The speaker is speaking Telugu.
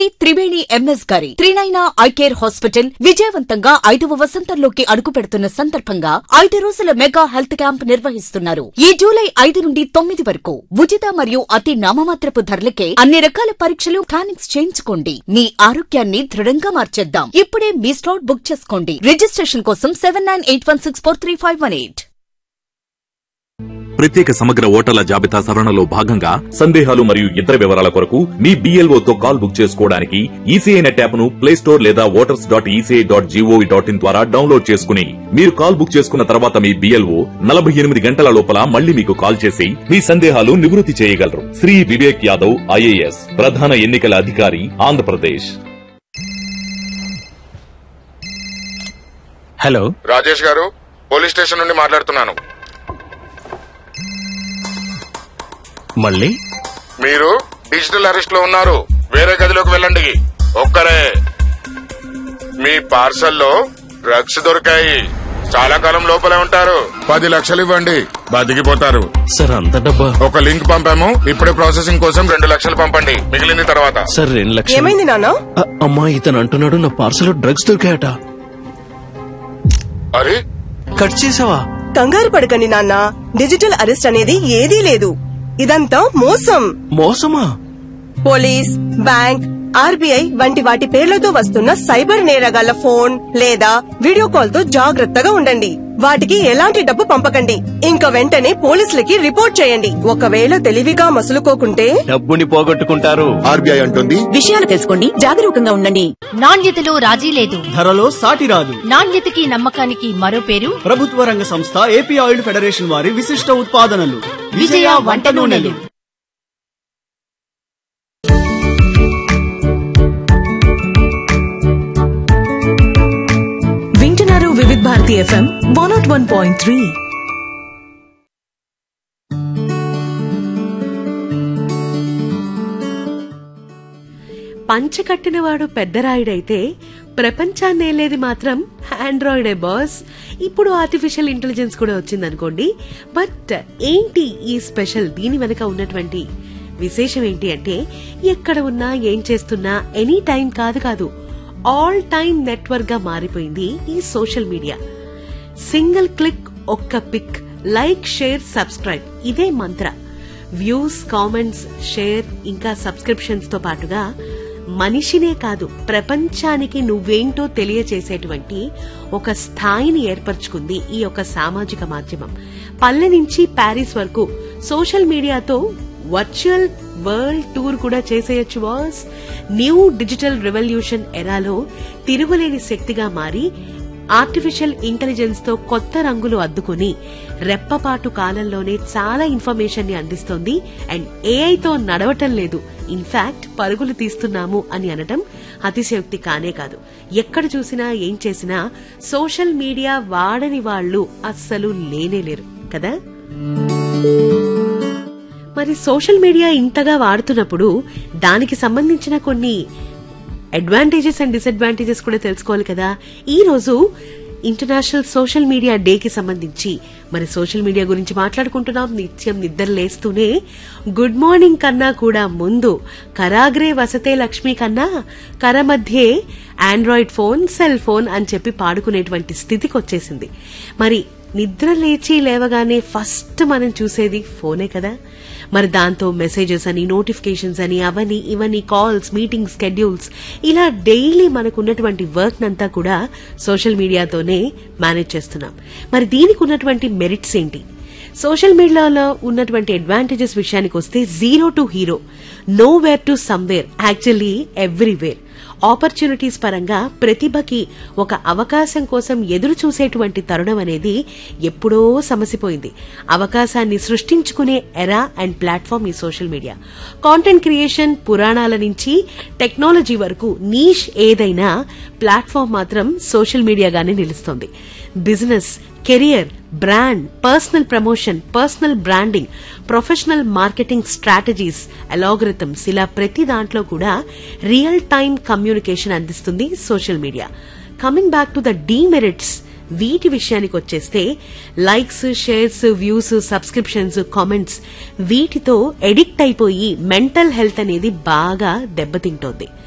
త్రివేణి ఎంఎస్ గారి త్రినైనా ఐకేర్ హాస్పిటల్ విజయవంతంగా ఐదవ వసంతంలోకి అడుగు పెడుతున్న సందర్భంగా ఐదు రోజుల మెగా హెల్త్ క్యాంప్ నిర్వహిస్తున్నారు ఈ జూలై ఐదు నుండి తొమ్మిది వరకు ఉచిత మరియు అతి నామమాత్రపు ధరలకే అన్ని రకాల పరీక్షలు స్కానింగ్స్ చేయించుకోండి మీ ఆరోగ్యాన్ని దృఢంగా మార్చేద్దాం ఇప్పుడే మీ స్లాట్ బుక్ చేసుకోండి రిజిస్ట్రేషన్ కోసం seven nine eight one six four three five one eight ప్రత్యేక సమగ్ర ఓటర్ల జాబితా సవరణలో భాగంగా సందేహాలు మరియు ఇతర వివరాల కొరకు మీ BLO తో కాల్ బుక్ చేసుకోవడానికి ఈసీఐ నెట్ యాప్ ను ప్లే స్టోర్ లేదా voters dot ECI dot GOV dot in ద్వారా డౌన్లోడ్ చేసుకుని మీరు కాల్ బుక్ చేసుకున్న తర్వాత మీ బిఎల్ఓ నలభై ఎనిమిది గంటల లోపల మళ్ళీ మీకు కాల్ చేసి మీ సందేహాలు నివృత్తి చేయగలరు శ్రీ వివేక్ యాదవ్ ఐఏఎస్ ప్రధాన ఎన్నికల అధికారి ఆంధ్రప్రదేశ్ హలో రాజేష్ గారు పోలీస్ స్టేషన్ నుండి మాట్లాడుతున్నాను మళ్ళీ మీరు డిజిటల్ అరెస్ట్ లో ఉన్నారు వేరే గదిలోకి వెళ్ళండి ఒక్కరే మీ పార్సల్లో డ్రగ్స్ దొరికాయి చాలా కాలం లోపలే ఉంటారు పది లక్షలు ఇవ్వండి బతికిపోతారు సార్ అంత డబ్బా ఒక లింక్ పంపాము ఇప్పుడే ప్రాసెసింగ్ కోసం రెండు లక్షలు పంపండి మిగిలింది తర్వాత సార్ రెండు లక్షలు ఏమైంది నాన్న అ- అమ్మా ఇతను అంటున్నాడు నా పార్సల్ డ్రగ్స్ దొరికాయట అరే కట్ చేసావా కంగారు పడకండి నాన్న డిజిటల్ అరెస్ట్ అనేది ఏదీ లేదు ఇదంతా మోసం మోసమా పోలీస్ బ్యాంక్ ఆర్బీఐ వంటి వాటి పేర్లతో వస్తున్న సైబర్ నేరగాళ్ల ఫోన్ లేదా వీడియో కాల్ తో జాగ్రత్తగా ఉండండి వాటికి ఎలాంటి డబ్బు పంపకండి ఇంకా వెంటనే పోలీసులకి రిపోర్ట్ చేయండి ఒకవేళ తెలివిగా మసులుకోకుంటే డబ్బుని పోగొట్టుకుంటారు ఆర్బీఐ అంటుంది విషయాలు తెలుసుకోండి జాగరూకంగా ఉండండి నాణ్యతలో రాజీ లేదు ధరలో సాటి రాదు నాణ్యతకి నమ్మకానికి మరో పేరు ప్రభుత్వ రంగ సంస్థ ఏపీ ఆయిల్ ఫెడరేషన్ వారి విశిష్ట ఉత్పాదనలు విజయ వంట నూనెలు వింటున్నారు Vividh Bharati FM one naught one point three పంచకట్టినవాడు పెద్దరాయుడైతే ప్రపంచాన్ని ఏలేది మాత్రం ఆండ్రాయిడే బాస్ ఇప్పుడు ఆర్టిఫిషియల్ ఇంటెలిజెన్స్ కూడా వచ్చిందనుకోండి బట్ ఏంటి ఈ స్పెషల్ దీని వెనక ఉన్నటువంటి విశేషం ఏంటి అంటే ఎక్కడ ఉన్నా ఏం చేస్తున్నా ఎనీ టైం కాదు కాదు ఆల్ టైమ్ నెట్వర్క్ గా మారిపోయింది ఈ సోషల్ మీడియా సింగిల్ క్లిక్ ఒక్క పిక్ లైక్ షేర్ సబ్స్క్రైబ్ ఇదే మంత్ర వ్యూస్ కామెంట్స్ షేర్ ఇంకా సబ్స్క్రిప్షన్స్ తో పాటుగా మనిషినే కాదు ప్రపంచానికి నువ్వేంటో తెలియచేసేటువంటి ఒక స్థాయిని ఏర్పరచుకుంది ఈ యొక్క సామాజిక మాధ్యమం పల్లె నుంచి ప్యారిస్ వరకు సోషల్ మీడియాతో వర్చువల్ వరల్డ్ టూర్ కూడా చేసేయచ్చు బాస్ న్యూ డిజిటల్ రెవల్యూషన్ ఎరాలో తిరుగులేని శక్తిగా మారి ఆర్టిఫిషియల్ ఇంటెలిజెన్స్ తో కొత్త రంగులు అద్దుకుని రెప్పపాటు కాలంలోనే చాలా ఇన్ఫర్మేషన్ ని అందిస్తోంది అండ్ ఏఐతో నడవటం లేదు ఇన్ఫాక్ట్ పరుగులు తీస్తున్నాము అని అనటం అతిశయోక్తి కానే కాదు ఎక్కడ చూసినా ఏం చేసినా సోషల్ మీడియా వాడని వాళ్ళు అస్సలు లేనేలేరు కదా మరి సోషల్ మీడియా ఇంతగా వాడుతున్నప్పుడు దానికి సంబంధించిన కొన్ని అడ్వాంటేజెస్ అండ్ డిసడ్వాంటేజెస్ కూడా తెలుసుకోవాలి కదా ఈ రోజు ఇంటర్నేషనల్ సోషల్ మీడియా డే కి సంబంధించి మరి సోషల్ మీడియా గురించి మాట్లాడుకుంటున్నాం నిత్యం నిద్ర లేస్తూనే గుడ్ మార్నింగ్ కన్నా కూడా ముందు కరాగ్రే వసతే లక్ష్మి కన్నా కర మధ్యే ఆండ్రాయిడ్ ఫోన్ సెల్ ఫోన్ అని చెప్పి పాడుకునేటువంటి స్థితికి వచ్చేసింది మరి నిద్ర లేచి లేవగానే ఫస్ట్ మనం చూసేది ఫోనే కదా మరి దాంతో మెసేజెస్ అని నోటిఫికేషన్స్ అని అవని ఇవని కాల్స్ మీటింగ్ స్కెడ్యూల్స్ ఇలా డైలీ మనకు ఉన్నటువంటి వర్క్ నంతా కూడా సోషల్ మీడియాతోనే మేనేజ్ చేస్తున్నాం మరి దీనికి ఉన్నటువంటి మెరిట్స్ ఏంటి సోషల్ మీడియాలో ఉన్నటువంటి అడ్వాంటేజెస్ విషయానికి వస్తే zero to hero nowhere to somewhere actually everywhere opportunities పరంగా ప్రతిభకి ఒక అవకాశం కోసం ఎదురు చూసేటువంటి తరుణం అనేది ఎప్పుడో సమసిపోయింది అవకాశాన్ని సృష్టించుకునే ఎరా అండ్ ప్లాట్ఫామ్ ఈ సోషల్ మీడియా కాంటెంట్ క్రియేషన్ పురాణాల నుంచి టెక్నాలజీ వరకు నీష్ ఏదైనా ప్లాట్ఫామ్ మాత్రం సోషల్ మీడియాగానే నిలుస్తోంది business career brand personal promotion personal branding professional marketing strategies algorithms ఇలా ప్రతి దాంట్లో కూడా రియల్ టైమ్ కమ్యూనికేషన్ అందిస్తుంది social media coming back to the demerits వీటి విషయానికి వచ్చేస్తే likes shares views subscriptions comments వీటితో ఎడిక్ట్ అయిపోయి మెంటల్ హెల్త్ అనేది బాగా దెబ్బతింటోంది